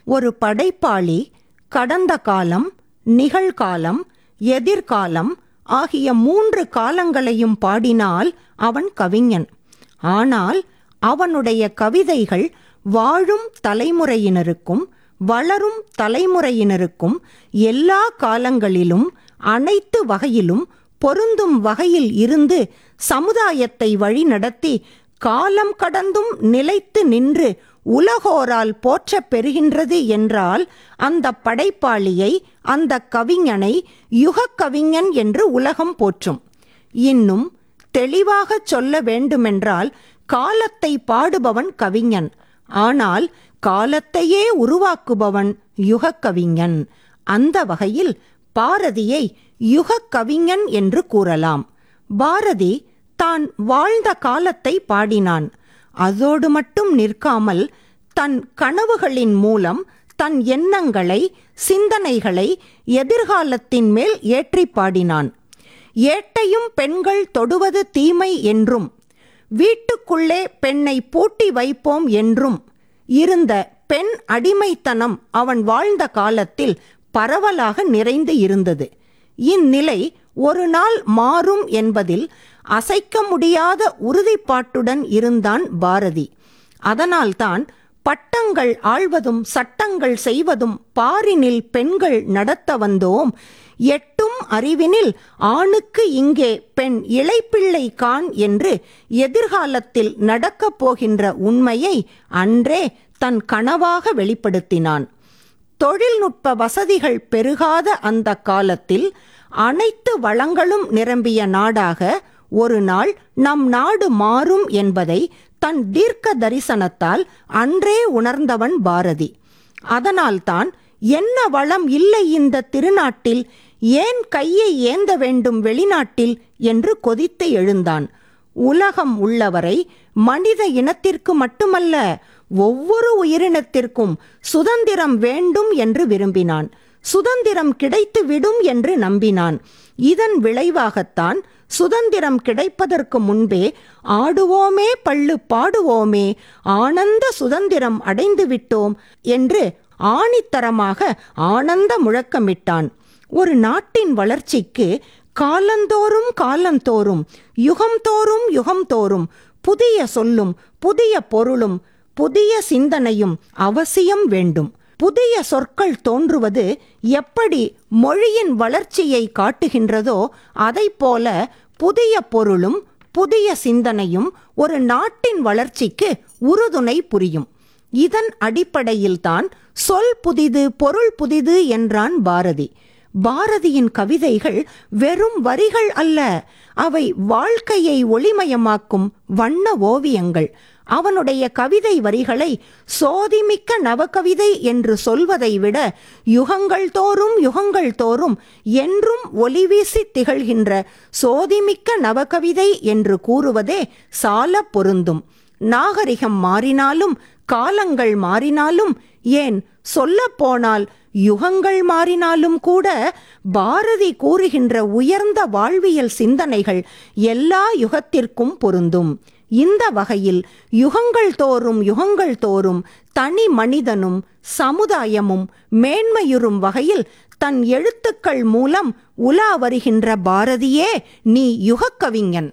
ஒரு படைப்பாளி கடந்த காலம் நிகழ்காலம் எதிர்காலம் ஆகிய மூன்று காலங்களையும் பாடினால் அவன் கவிஞன் ஆனால் அவனுடைய கவிதைகள் வாழும் தலைமுறையினருக்கும் வளரும் தலைமுறையினருக்கும் எல்லா காலங்களிலும் அனைத்து வகையிலும் பொருந்தும் வகையில் இருந்து சமுதாயத்தை வழிநடத்தி காலம் கடந்தும் நிலைத்து நின்று உலகோரால் போற்றப் பெறுகின்றது என்றால் அந்த படைப்பாளியை அந்த கவிஞனை யுகக் கவிஞன் என்று உலகம் போற்றும் இன்னும் தெளிவாகச் சொல்ல வேண்டுமென்றால் காலத்தை பாடுபவன் கவிஞன் ஆனால் காலத்தையே உருவாக்குபவன் யுகக் கவிஞன் அந்த வகையில் பாரதியை யுகக் கவிஞன் என்று கூறலாம் பாரதி தான் வாழ்ந்த காலத்தை பாடினான் அதோடு மட்டும் நிற்காமல் தன் கனவுகளின் மூலம் தன் எண்ணங்களை சிந்தனைகளை எதிர்காலத்தின் மேல் ஏற்றி பாடினான் ஏட்டையும் பெண்கள் தொடுவது தீமை என்றும் வீட்டுக்குள்ளே பெண்ணை பூட்டி வைப்போம் என்றும் இருந்த பெண் அடிமைத்தனம் அவன் வாழ்ந்த காலத்தில் பரவலாக நிறைந்து இருந்தது இந்நிலை ஒரு நாள் மாறும் என்பதில் அசைக்க முடியாத உறுதிப்பாட்டுடன் இருந்தான் பாரதி அதனால்தான் பட்டங்கள் ஆள்வதும் சட்டங்கள் செய்வதும் பாரினில் பெண்கள் நடத்த வந்தோம் எட்டும் அறிவினில் ஆணுக்கு இங்கே பெண் இளைப்பிள்ளை கான் என்று எதிர்காலத்தில் நடக்கப் போகின்ற உண்மையை அன்றே தன் கனவாக வெளிப்படுத்தினான் தொழில்நுட்ப வசதிகள் பெருகாத அந்த காலத்தில் அனைத்து வளங்களும் நிரம்பிய நாடாக ஒரு நாள் நம் நாடு மாறும் என்பதை தன் தீர்க்க தரிசனத்தால் அன்றே உணர்ந்தவன் பாரதி அதனால்தான் என்ன வளம் இல்லை இந்த திருநாட்டில் ஏன் கையை ஏந்த வேண்டும் வெளிநாட்டில் என்று கொதித்து எழுந்தான் உலகம் உள்ளவரை மனித இனத்திற்கு மட்டுமல்ல ஒவ்வொரு உயிரினத்திற்கும் சுதந்திரம் வேண்டும் என்று விரும்பினான் சுதந்திரம் கிடைத்து விடும் என்று நம்பினான் இதன் விளைவாகத்தான் சுதந்திரம் கிடைப்பதற்கு முன்பே ஆடுவோமே பள்ளு பாடுவோமே ஆனந்த சுதந்திரம் அடைந்து விட்டோம் என்று ஆணித்தரமாக ஆனந்த முழக்கமிட்டான் ஒரு நாட்டின் வளர்ச்சிக்கு காலந்தோறும் காலந்தோறும் யுகம்தோறும் யுகம்தோறும் புதிய சொல்லும் புதிய பொருளும் புதிய சிந்தனையும் அவசியம் வேண்டும் புதிய சொற்கள் தோன்றுவது எப்படி மொழியின் வளர்ச்சியை காட்டுகின்றதோ அதைப்போல புதிய பொருளும் புதிய சிந்தனையும் ஒரு நாட்டின் வளர்ச்சிக்கு உறுதுணை புரியும் இதன் அடிப்படையில்தான் சொல் புதிது பொருள் புதிது என்றான் பாரதி பாரதியின் கவிதைகள் வெறும் வரிகள் அல்ல அவை வாழ்க்கையை ஒளிமயமாக்கும் வண்ண ஓவியங்கள் அவனுடைய கவிதை வரிகளை சோதிமிக்க நவகவிதை என்று சொல்வதை விட யுகங்கள் தோறும் யுகங்கள் தோறும் என்றும் ஒளிவீசி திகழ்கின்ற சோதிமிக்க நவகவிதை என்று கூறுவதே சால பொருந்தும் நாகரிகம் மாறினாலும் காலங்கள் மாறினாலும் ஏன் சொல்லப்போனால் யுகங்கள் மாறினாலும் கூட பாரதி கூறுகின்ற உயர்ந்த வாழ்வியல் சிந்தனைகள் எல்லா யுகத்திற்கும் பொருந்தும் இந்த வகையில் யுகங்கள் தோறும் யுகங்கள் தோறும் தனி மனிதனும் சமுதாயமும் மேன்மையுறும் வகையில் தன் எழுத்துக்கள் மூலம் உலா வருகின்ற பாரதியே நீ யுகக்கவிஞன்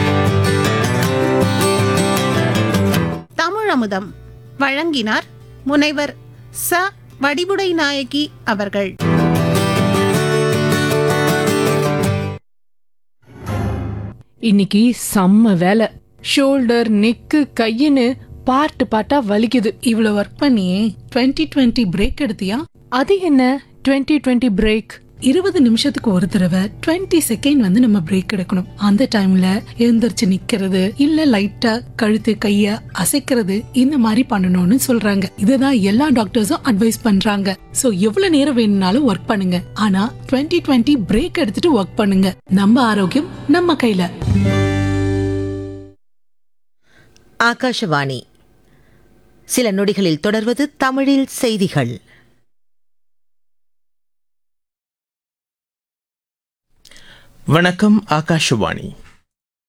தமிழமுதம் வழங்கினார் முனைவர் ச வடிவுடை நாயகி அவர்கள் இன்னைக்கு செம்ம வேலை ஷோல்டர் நெக்கு கையின்னு பார்ட்டு பார்ட்டா வலிக்குது இவ்வளவு ஒர்க் பண்ணியே 2020 டுவெண்ட்டி பிரேக் எடுத்தியா அது என்ன 2020 டுவெண்ட்டி பிரேக் இருபது நிமிஷத்துக்கு ஒரு தடவை 20 செகண்ட் வந்து நம்ம பிரேக் எடுக்கணும் அந்த டைம்ல எழுந்திருச்சு நிக்கிறது இல்ல லைட்டா கழுத்து கைய அசைக்கிறது இந்த மாதிரி பண்ணணும்னு சொல்றாங்க இதுதான் எல்லா டாக்டர்ஸும் அட்வைஸ் பண்றாங்க சோ எவ்வளவு நேரம் வேணும்னாலும் ஒர்க் பண்ணுங்க ஆனா 2020 டுவெண்ட்டி பிரேக் எடுத்துட்டு ஒர்க் பண்ணுங்க நம்ம ஆரோக்கியம் நம்ம கையில ஆகாஷவாணி சில நொடிகளில் தொடர்வது தமிழில் செய்திகள் வணக்கம் ஆகாஷவாணி